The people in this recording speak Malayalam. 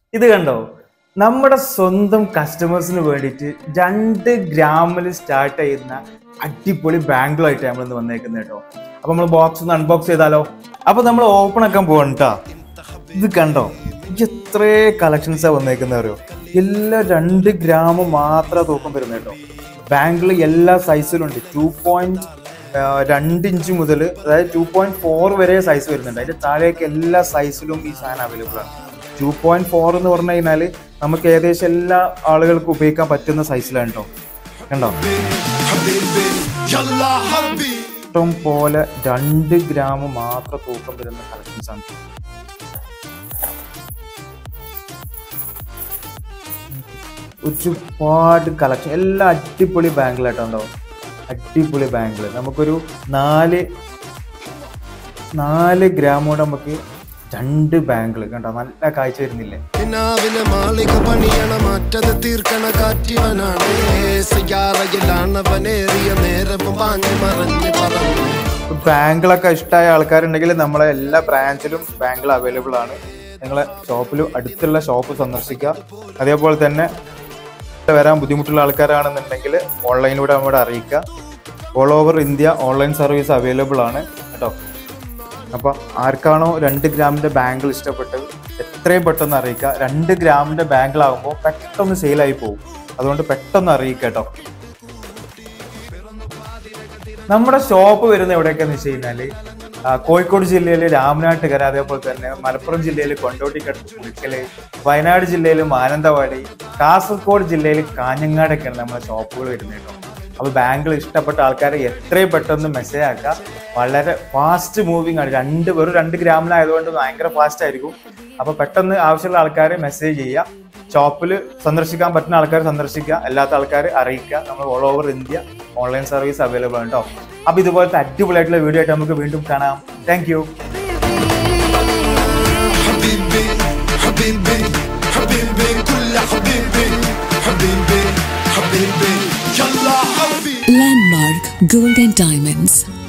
ഇത് കണ്ടോ നമ്മുടെ സ്വന്തം കസ്റ്റമേഴ്സിന് വേണ്ടിയിട്ട് രണ്ട് ഗ്രാമിൽ സ്റ്റാർട്ട് ചെയ്യുന്ന അടിപൊളി ബാങ്കിളായിട്ട് നമ്മൾ ഇന്ന് വന്നേക്കുന്നത് കേട്ടോ അപ്പൊ നമ്മൾ ബോക്സ് ഒന്ന് അൺബോക്സ് ചെയ്താലോ അപ്പൊ നമ്മൾ ഓപ്പൺ ആക്കാൻ പോകണം കേട്ടോ ഇത് കണ്ടോ എത്രേ കളക്ഷൻസാ വന്നേക്കുന്നവരോ എല്ലാ രണ്ട് ഗ്രാം മാത്രം തൂക്കം വരുന്നത് കേട്ടോ ബാങ്കിൾ എല്ലാ സൈസിലും ഉണ്ട് ടു പോയിന്റ് രണ്ട് ഇഞ്ച് മുതൽ അതായത് ടു പോയിന്റ് ഫോർ വരെ സൈസ് വരുന്നുണ്ട് അതിന്റെ താഴേക്ക് എല്ലാ സൈസിലും ഈ സാധനം അവൈലബിൾ ആണ് ടു പോയിന്റ് ഫോർ എന്ന് പറഞ്ഞു കഴിഞ്ഞാൽ നമുക്ക് ഏകദേശം എല്ലാ ആളുകൾക്കും ഉപയോഗിക്കാൻ പറ്റുന്ന സൈസിലാണ് കേട്ടോ കണ്ടോ حبيبي يلا حبيبي ഇഷ്ടം പോലെ രണ്ട് ഗ്രാം മാത്രം തൂക്കം വരുന്ന കളക്ഷൻസ് ആണ് ഒരുപാട് കളക്ഷൻ എല്ലാം അടിപൊളി ബാങ്കിലായിട്ടുണ്ടോ അടിപൊളി ബാങ്കിൽ നമുക്കൊരു നാല് നാല് ഗ്രാം കൊണ്ട് നമുക്ക് രണ്ട് ബാങ്കിൾ കണ്ടോ നല്ല കാഴ്ച വരുന്നില്ലേ പിന്നാവിലെ മാളിക പണിയണ മാറ്റത് തീർക്കണ കാറ്റിവനാണ് സിയാറയിലാണവനേറിയ നേരവും പാഞ്ഞു മറഞ്ഞു പറന്നു ബാങ്കിളൊക്കെ ഇഷ്ടമായ ആൾക്കാരുണ്ടെങ്കിൽ നമ്മളെ എല്ലാ ബ്രാഞ്ചിലും ബാങ്കിൾ അവൈലബിൾ ആണ് നിങ്ങളെ ഷോപ്പിലും അടുത്തുള്ള ഷോപ്പ് സന്ദർശിക്കുക അതേപോലെ തന്നെ ഇവിടെ വരാൻ ബുദ്ധിമുട്ടുള്ള ആൾക്കാരാണെന്നുണ്ടെങ്കിൽ ഓൺലൈനിലൂടെ നമ്മോട് അറിയിക്കുക all over India online service available ആണ് കേട്ടോ അപ്പോൾ ആർക്കാണോ രണ്ട് ഗ്രാമിൻ്റെ ബാങ്കിൾ ഇഷ്ടപ്പെട്ടത് എത്രയും പെട്ടെന്ന് അറിയിക്കുക രണ്ട് ഗ്രാമിൻ്റെ ബാങ്കിളാകുമ്പോൾ പെട്ടെന്ന് സെയിലായി പോകും അതുകൊണ്ട് പെട്ടെന്ന് അറിയിക്കുക കേട്ടോ നമ്മുടെ ഷോപ്പ് വരുന്ന എവിടെയൊക്കെയാന്ന് വെച്ച് കഴിഞ്ഞാല് ആ, കോഴിക്കോട് ജില്ലയിൽ രാമനാട്ടുകര അതേപോലെ തന്നെ മലപ്പുറം ജില്ലയിൽ കൊണ്ടോട്ടിക്കടുത്ത് പുളിക്കല് വയനാട് ജില്ലയിൽ മാനന്തവാടി കാസർഗോഡ് ജില്ലയിൽ കാഞ്ഞങ്ങാടൊക്കെയാണ് നമ്മുടെ ഷോപ്പുകൾ വരുന്നത് കേട്ടോ അപ്പോൾ ബാങ്കിൽ ഇഷ്ടപ്പെട്ട ആൾക്കാരെ എത്രയും പെട്ടെന്ന് മെസ്സേജ് ആക്കുക വളരെ ഫാസ്റ്റ് മൂവിങ് ആണ് രണ്ട് വെറും രണ്ട് ഗ്രാമിലായതുകൊണ്ട് ഭയങ്കര ഫാസ്റ്റ് ആയിരിക്കും അപ്പോൾ പെട്ടെന്ന് ആവശ്യമുള്ള ആൾക്കാരെ മെസ്സേജ് ചെയ്യുക ഷോപ്പിൽ സന്ദർശിക്കാൻ പറ്റുന്ന ആൾക്കാർ സന്ദർശിക്കുക അല്ലാത്ത ആൾക്കാർ അറിയിക്കുക നമ്മൾ all over India online service available ആണ് കേട്ടോ അപ്പൊ ഇതുപോലത്തെ അടിപൊളിയായിട്ടുള്ള വീഡിയോ ആയിട്ട് നമുക്ക് വീണ്ടും കാണാം thank you حبيبي حبيبي حبيبي كل حبيبي حبيبي حبيبي يلا حبيبي Landmark Gold and Diamonds,